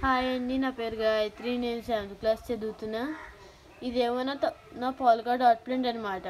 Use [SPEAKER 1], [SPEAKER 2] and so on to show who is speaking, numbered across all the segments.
[SPEAKER 1] Hi అండి నా పేరు గాయత్రి నేను సెవెంత్ క్లాస్ చదువుతున్నా ఇదేమో నా త- నా పాల్కా డాట్ ప్రింట్ అనమాట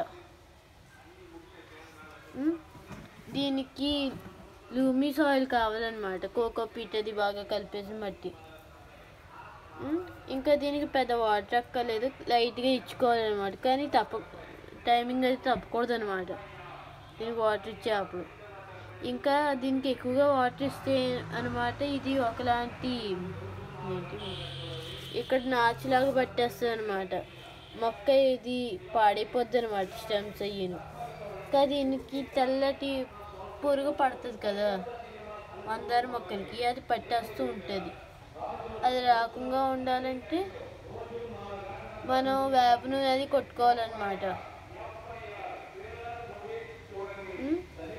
[SPEAKER 1] దీనికి లూమీ సాయిల్ కావాలన్నమాట కోకో పీట్ అది బాగా కలిపేసి మట్టి ఉమ్, ఇంకా దీనికి పెద్ద వాటర్ అక్కర్లేదు లైట్గా ఇచ్చుకోవాలన్నమాట కానీ తప్ప టైమింగ్ అయితే తప్పకూడదు అనమాట దీనికి వాటర్ ఇచ్చే అప్పుడు ఇంకా దీనికి ఎక్కువగా వాటర్ ఇస్తే అనమాట ఇది ఒకలాంటి ఏంటి ఇక్కడ నాచులాగా పట్టేస్తుంది అనమాట మొక్క ఇది పాడైపోద్ది అనమాట స్టెమ్స్ అయ్యాను ఇంకా దీనికి తెల్లటి పురుగు పడుతుంది కదా మందార మొక్కలకి అది పట్టేస్తూ ఉంటుంది అది రాకుండా ఉండాలంటే మనం వేప నూనె అది కొట్టుకోవాలన్నమాట ఉమ్.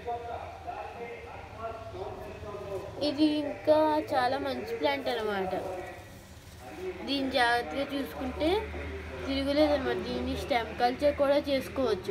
[SPEAKER 1] ఇది ఇంకా చాలా మంచి ప్లాంట్ అనమాట దీన్ని జాగ్రత్తగా చూసుకుంటే తిరుగులేదన్నమాట దీన్ని స్టెమ్ కల్చర్ కూడా చేసుకోవచ్చు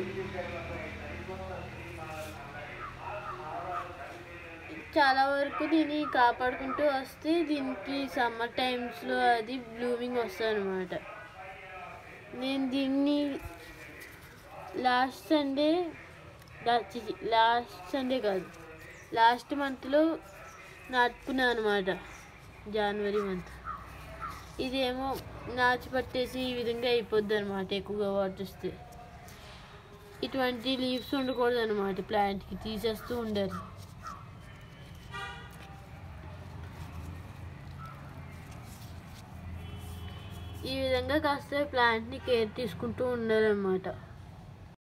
[SPEAKER 1] చాలా వరకు దీన్ని కాపాడుకుంటూ వస్తే దీనికి సమ్మర్ టైమ్స్లో అది బ్లూమింగ్ వస్తుంది అనమాట నేను దీన్ని లాస్ట్ సండే లాస్ట్ సండే కాదు లాస్ట్ మంత్లో నాటుకున్నాను అనమాట జనవరి మంత్ ఇదేమో నాచు పట్టేసి ఈ విధంగా అయిపోద్ది అనమాట ఎక్కువగా వాటర్ ఇస్తే ఇటువంటి లీవ్స్ ఉండకూడదు అనమాట ప్లాంట్కి తీసేస్తూ ఉండాలి ఈ విధంగా కాస్త ప్లాంట్ని కేర్ తీసుకుంటూ ఉండాలన్నమాట